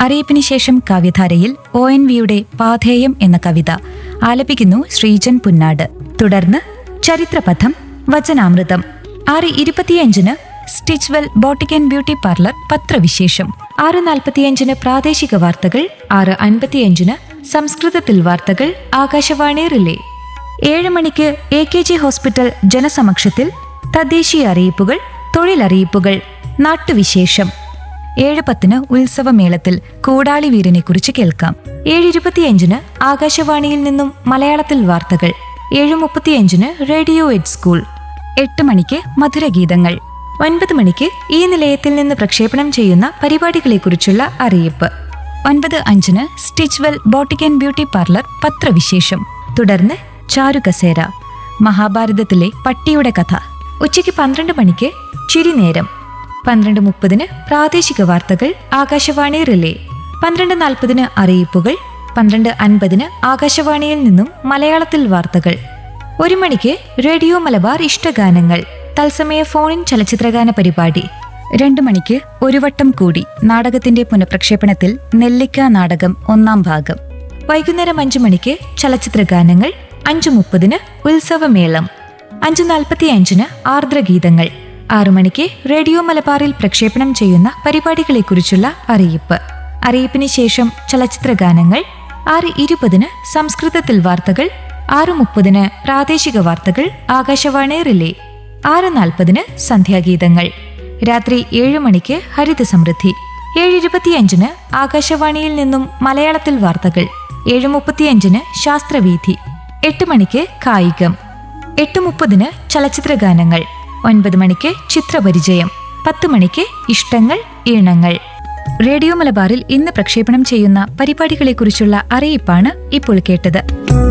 അറിയിപ്പിന് ശേഷം കവിധാരയിൽ O N വിയുടെ പാഥേയം എന്ന കവിത ആലപിക്കുന്നു ശ്രീജൻ പുന്നാട് തുടർന്ന് ചരിത്രപഥം വചനാമൃതം ആറ് ഇരുപത്തിയഞ്ചിന് Stitchwell boutique and beauty parlour പത്രവിശേഷം ആറ് നാൽപ്പത്തിയഞ്ചിന് പ്രാദേശിക വാർത്തകൾ ആറ് അൻപത്തിയഞ്ചിന് സംസ്കൃതത്തിൽ വാർത്തകൾ ആകാശവാണി റിലേ ഏഴ് മണിക്ക് എ കെ ജി ഹോസ്പിറ്റൽ ജനസമക്ഷത്തിൽ തദ്ദേശീയ അറിയിപ്പുകൾ തൊഴിലറിയിപ്പുകൾ നാട്ടുവിശേഷം ഏഴ് പത്തിന് ഉത്സവമേളത്തിൽ കൂടാളി വീരനെ കുറിച്ച് കേൾക്കാം ഏഴ് ഇരുപത്തിയഞ്ചിന് ആകാശവാണിയിൽ നിന്നും മലയാളത്തിൽ വാർത്തകൾ ഏഴ് മുപ്പത്തിയഞ്ചിന് റേഡിയോ എഡ് സ്കൂൾ എട്ട് മണിക്ക് മധുരഗീതങ്ങൾ ഒൻപത് മണിക്ക് ഈ നിലയത്തിൽ നിന്ന് പ്രക്ഷേപണം ചെയ്യുന്ന പരിപാടികളെക്കുറിച്ചുള്ള അറിയിപ്പ് ഒൻപത് അഞ്ചിന് Stitchwell boutique and beauty parlour പത്രവിശേഷം തുടർന്ന് ചാരുകസേര മഹാഭാരതത്തിലെ പട്ടിയുടെ കഥ ഉച്ചയ്ക്ക് പന്ത്രണ്ട് മണിക്ക് ചിരിനേരം പന്ത്രണ്ട് മുപ്പതിന് പ്രാദേശിക വാർത്തകൾ ആകാശവാണി റിലേ പന്ത്രണ്ട് നാൽപ്പതിന് അറിയിപ്പുകൾ പന്ത്രണ്ട് അൻപതിന് ആകാശവാണിയിൽ നിന്നും മലയാളത്തിൽ വാർത്തകൾ ഒരു മണിക്ക് റേഡിയോ മലബാർ ഇഷ്ടഗാനങ്ങൾ തത്സമയ ഫോണിൻ ചലച്ചിത്രഗാന പരിപാടി രണ്ടു മണിക്ക് ഒരു വട്ടം കൂടി നാടകത്തിന്റെ പുനഃപ്രക്ഷേപണത്തിൽ നെല്ലിക്ക നാടകം ഒന്നാം ഭാഗം വൈകുന്നേരം അഞ്ചു മണിക്ക് ചലച്ചിത്രഗാനങ്ങൾ അഞ്ചു മുപ്പതിന് ഉത്സവമേളം അഞ്ചു നാൽപ്പത്തി അഞ്ചിന് ആർദ്രഗീതങ്ങൾ ആറു മണിക്ക് റേഡിയോ മലബാറിൽ പ്രക്ഷേപണം ചെയ്യുന്ന പരിപാടികളെക്കുറിച്ചുള്ള അറിയിപ്പ് അറിയിപ്പിന് ശേഷം ചലച്ചിത്രഗാനങ്ങൾ ആറ് ഇരുപതിന് സംസ്കൃതത്തിൽ വാർത്തകൾ ആറ് മുപ്പതിന് പ്രാദേശിക വാർത്തകൾ ആകാശവാണി റിലേ ആറ് നാൽപ്പതിന് സന്ധ്യാഗീതങ്ങൾ രാത്രി ഏഴ് മണിക്ക് ഹരിത സമൃദ്ധി ഏഴ് ഇരുപത്തിയഞ്ചിന് ആകാശവാണിയിൽ നിന്നും മലയാളത്തിൽ വാർത്തകൾ ഏഴ് മുപ്പത്തിയഞ്ചിന് ശാസ്ത്രവീഥി എട്ട് മണിക്ക് കായികം എട്ട് മുപ്പതിന് ചലച്ചിത്രഗാനങ്ങൾ ഒൻപത് മണിക്ക് ചിത്രപരിചയം പത്ത് മണിക്ക് ഇഷ്ടങ്ങൾ ഈണങ്ങൾ റേഡിയോ മലബാറിൽ ഇന്ന് പ്രക്ഷേപണം ചെയ്യുന്ന പരിപാടികളെക്കുറിച്ചുള്ള അറിയിപ്പാണ് ഇപ്പോൾ കേട്ടത്